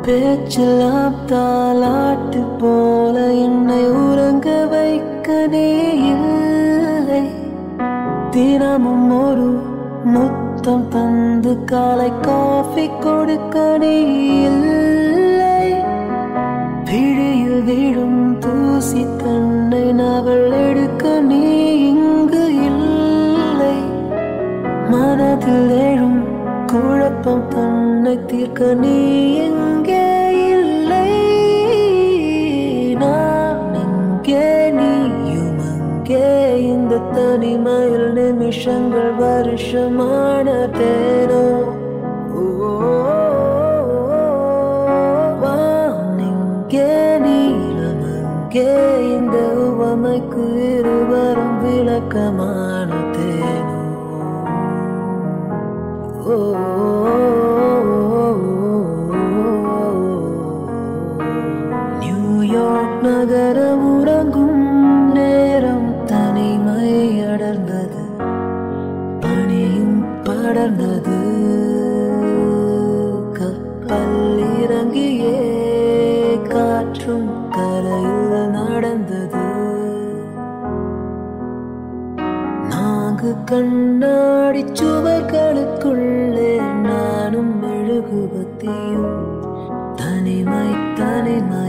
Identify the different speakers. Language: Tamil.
Speaker 1: பேச்செல்லாம் தாலாட்டு போல என்னை உறங்க வைக்க நீ இல்லை தினமும் ஒரு முத்தம் தந்து காலை காஃபி கொடுக்க நீ இல்லை பிழியில் விழும் தூசி தன்னை நவள் எடுக்க நீ இங்கு இல்லை மனதில் எழும் குழப்பம் தன்னை தீர்க்க நீ எங்கே இல்லை நான் எங்கே நீயும் அங்கே இந்த தனிமையில் நிமிஷங்கள் வருஷமான தேனோ வானெங்கே நீளம் அங்கே இந்த உவமைக்கு இருவரும் விளக்கமான தேனோ நியூயார்க் நகரம் உறங்கும் நேரம் தனிமை அடர்ந்தது பனியும் படர்ந்தது கப்பல் இறங்கியே காற்றும் கரையில் நடந்தது நான்கு கண்ணாடி சுவர்களுக்குள்ளே நானும் மெழுகுபத்தியும் தனிமை தனிமை